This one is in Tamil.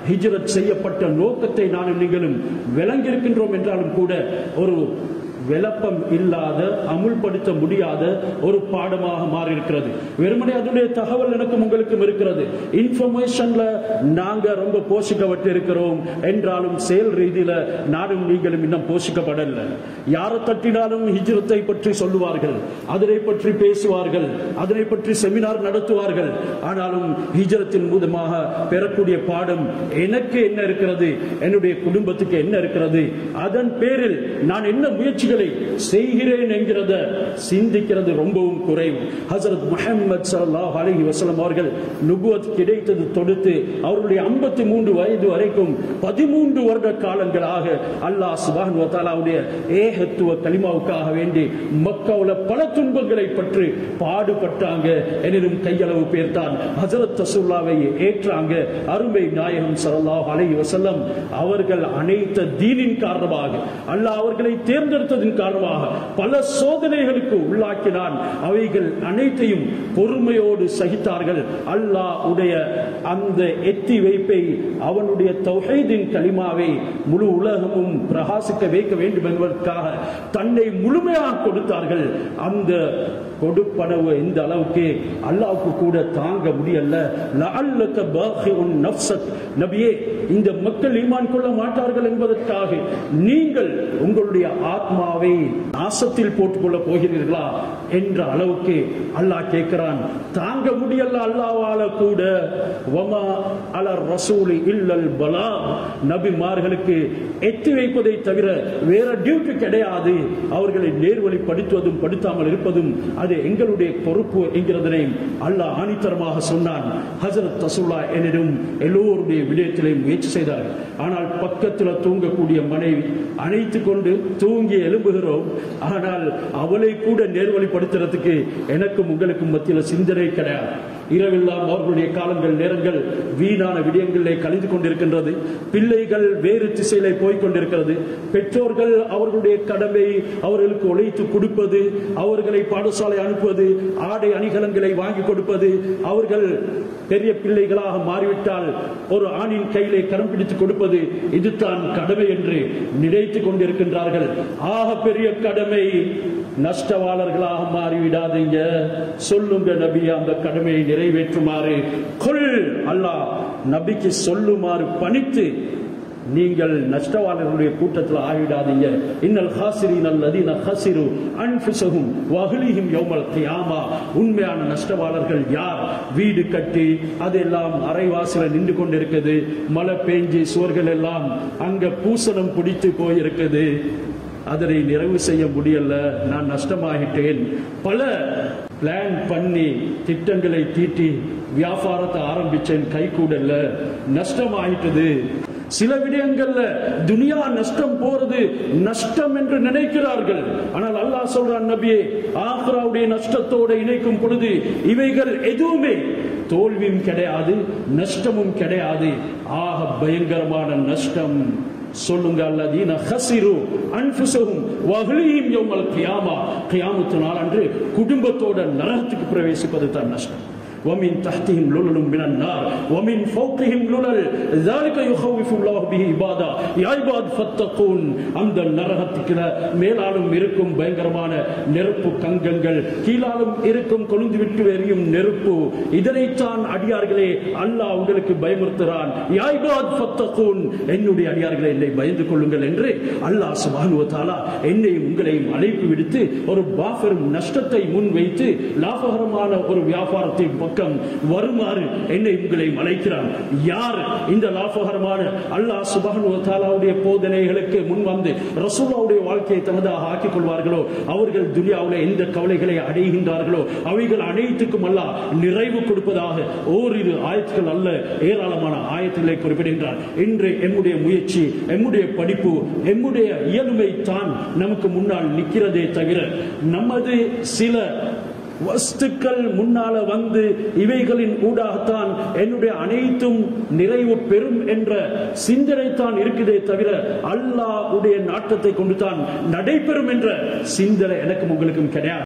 ஹிஜ்ரத் செய்யப்பட்ட நோக்கத்தை நானும் நீங்களும் விளங்கியிருக்கின்றோம் என்றாலும் கூட ஒரு விளப்பம் இல்லாத அமுல்படுத்த முடியாத ஒரு பாடமாக மாறி இருக்கிறது வெறுமனே அதனுடைய தகவல் எனக்கும் உங்களுக்கும் இருக்கிறது இன்ஃபர்மேஷன்ல நாங்க ரொம்ப போஷிக்கப்பட்டு இருக்கிறோம் என்றாலும் செயல் ரீதியில நானும் நீங்களும் இன்னும் போஷிக்கப்படல யாரை தட்டினாலும் ஹிஜ்ரத்தை பற்றி சொல்லுவார்கள் அதனை பற்றி பேசுவார்கள் அதனை பற்றி செமினார் நடத்துவார்கள் ஆனாலும் ஹிஜ்ரத்தின் மூலமாக பெறக்கூடிய பாடம் எனக்கு என்ன இருக்கிறது என்னுடைய குடும்பத்துக்கு என்ன இருக்கிறது அதன் பேரில் நான் என்ன முயற்சிகளை செய்கிறேன் என்கிறத சிந்திக்கிறது ரொம்பவும் குறைவு ஹசரத் முஹம்மது ஸல்லல்லாஹு அலைஹி வஸல்லம் அவர்கள் நுபுவத் கிடைத்தது தொடுத்து அவருடைய 53 மூன்று வயது வரைக்கும் பதிமூன்று வருட காலங்களாக அல்லாஹ் சுப்ஹானஹு வ தஆலாவுடைய ஏகத்துவ கலிமாவுக்காக வேண்டி மக்காவுல பல துன்பங்களை பற்றி பாடுபட்டாங்க எனினும் கையளவு பேர் தான் ஹஜரத் ரசூலுல்லாவை ஏற்றாங்க அருமை நாயகம் ஸல்லல்லாஹு அலைஹி வஸல்லம் அவர்கள் அனைத்த தீனின் காரணமாக அல்லாஹ் அவர்களை தேர்ந்தெடுத்ததின் காரணமாக பல சோதனைகளுக்கு உள்ளாக்கினான் அவைகள் அனைத்தையும் பொறுமையோடு சகித்தார்கள் அல்லாஹ் உடைய அந்த எத்தி வைப்பை அவனுடைய தௌஹீதின் கலிமாவை முழு உலகமும் பிரகாசிக்க வைக்க வேண்டும் என்பதற்காக தன்னை முழுமையாக கொடுத்தார்கள் அந்த கொடுப்பனவு எந்த அளவுக்கு அல்லாவுக்கு கூட தாங்க முடியல லஅல்லக பாகிஉன் நஃப்ஸக் நபியே இந்த மக்கள் ஈமான் கொள்ள மாட்டார்கள் என்பதற்காக நீங்கள் உங்களுடைய ஆத்மாவை நாசத்தில் போட்டுக்கொள்ள போகிறீர்களா என்ற அளவுக்கு அல்லாஹ் கேட்கிறான் தாங்க முடியல அல்லாவால கூட வமா அலர் ரசூலி இல்லல் பலா நபிமார்களுக்கு எத்தி வைப்பதை தவிர வேற டியூட்டி கிடையாது அவர்களை நேர்வழிப்படுத்துவதும் படுத்தாமல் இருப்பதும் அது எங்களுடைய பொறுப்பு என்கிறதனை அல்லாஹ் ஆணித்தரமாக சொன்னான் ஹசரத் தசுல்லா என்னிடம் எல்லோருடைய விடயத்திலே முயற்சி செய்தார்கள் ஆனால் பக்கத்தில் தூங்கக்கூடிய மனைவி அணைத்து கொண்டு தூங்கி எழும்புகிறோம் ஆனால் அவளை கூட நேர்வழிப்படுத்துறதுக்கு எனக்கும் உங்களுக்கும் மத்தியில் சிந்தனை கிடையாது இரவெல்லாம் அவர்களுடைய காலங்கள் நேரங்கள் வீணான விடயங்களிலே கழிந்து கொண்டிருக்கின்றது பிள்ளைகள் வேறு திசையிலே போய்க் கொண்டிருக்கிறது பெற்றோர்கள் அவர்களுடைய கடமை அவர்களுக்கு உழைத்து கொடுப்பது அவர்களை பாடசாலை அனுப்புவது ஆடை அணிகலன்களை வாங்கி கொடுப்பது அவர்கள் பெரிய பிள்ளைகளாக மாறிவிட்டால் ஒரு ஆணின் கையிலே கரம் பிடித்து கொடுப்பது இதுதான் கடமை என்று நினைத்துக் கொண்டிருக்கின்றார்கள் ஆக பெரிய கடமை நஷ்டவாளர்களாக மாறிவிடாதீங்க சொல்லுங்க நபி அந்த கடமையை நிறைவேற்றுமாறு கொள் அல்லாஹ் நபிக்கு சொல்லுமாறு பணித்து நீங்கள் நஷ்டவாளர்களுடைய கூட்டத்தில் ஆகிடாதீங்க இன்னல் ஹாசிரின் அல்லதீன ஹசிரு அன்ஃபுசஹும் வஹ்லிஹிம் யௌமல் கியாமா உண்மையான நஷ்டவாளர்கள் யார் வீடு கட்டி அதெல்லாம் அரைவாசில நின்று கொண்டிருக்குது மழை பெஞ்சு சுவர்கள் எல்லாம் அங்க பூசணம் பிடித்து போயிருக்குது அதனை நிறைவு செய்ய முடியல நான் நஷ்டமாகிட்டேன் பல பிளான் பண்ணி திட்டங்களை தீட்டி வியாபாரத்தை ஆரம்பிச்சேன் கை கூடல நஷ்டமாயிட்டது சில விடயங்கள்ல துனியா நஷ்டம் போறது நஷ்டம் என்று நினைக்கிறார்கள் ஆனால் அல்லாஹ் சொல்றான் நபியே ஆக்ராவுடைய நஷ்டத்தோட இணைக்கும் பொழுது இவைகள் எதுவுமே தோல்வியும் கிடையாது நஷ்டமும் கிடையாது ஆக பயங்கரமான நஷ்டம் சொல்லுங்க அல்லதீன ஹசிரு அன்ஃபுசஹும் வஹ்லிஹிம் யௌமல் கியாமா கியாமத்து நாள் அன்று குடும்பத்தோட நரகத்துக்கு பிரவேசிப்பது தான் நஷ்டம் ومن تحتهم للل من النار ومن فوقهم للل ذلك يخوف الله به عبادا يا عباد فاتقون அந்த நரகத்துக்குல மேலாலும் இருக்கும் பயங்கரமான நெருப்பு கங்கங்கள் கீழாலும் இருக்கும் கொழுந்து விட்டு எரியும் நெருப்பு இதனைத்தான் அடியார்களே அல்லாஹ் உங்களுக்கு பயமுறுத்துகிறான் யா இபாத் ஃபத்தகூன் என்னுடைய அடியார்களே என்னை பயந்து கொள்ளுங்கள் என்று அல்லாஹ் சுப்ஹானஹு வ தஆலா என்னையும் உங்களையும் அழைப்பு விடுத்து ஒரு பாஃபரும் நஷ்டத்தை முன் வைத்து லாபகரமான ஒரு வியாபாரத்தை பக்கம் வருமாறு என்னை உங்களை அழைக்கிறான் யார் இந்த லாபகரமான அல்லாஹ் சுபஹானஹு வ தஆலாவுடைய போதனைகளுக்கு முன் வந்து ரசூலுல்லாவுடைய வாழ்க்கையை தனதாக ஆக்கிக் கொள்வார்களோ அவர்கள் துனியாவுல எந்த கவலைகளை அடைகின்றார்களோ அவைகள் அனைத்துக்கும் அல்லாஹ் நிறைவு கொடுப்பதாக ஓரிரு ஆயத்துக்கள் அல்ல ஏராளமான ஆயத்துக்களை குறிப்பிடுகின்றார் இன்று எம்முடைய முயற்சி எம்முடைய படிப்பு எம்முடைய இயலுமை தான் நமக்கு முன்னால் நிற்கிறதே தவிர நமது சில வஸ்துக்கள் முன்னால வந்து இவைகளின் ஊடாகத்தான் என்னுடைய அனைத்தும் நிறைவு பெறும் என்ற சிந்தனை தான் இருக்குதே தவிர அல்லாஹ் உடைய நாட்டத்தை கொண்டு தான் நடைபெறும் என்ற சிந்தனை எனக்கும் உங்களுக்கும் கிடையாது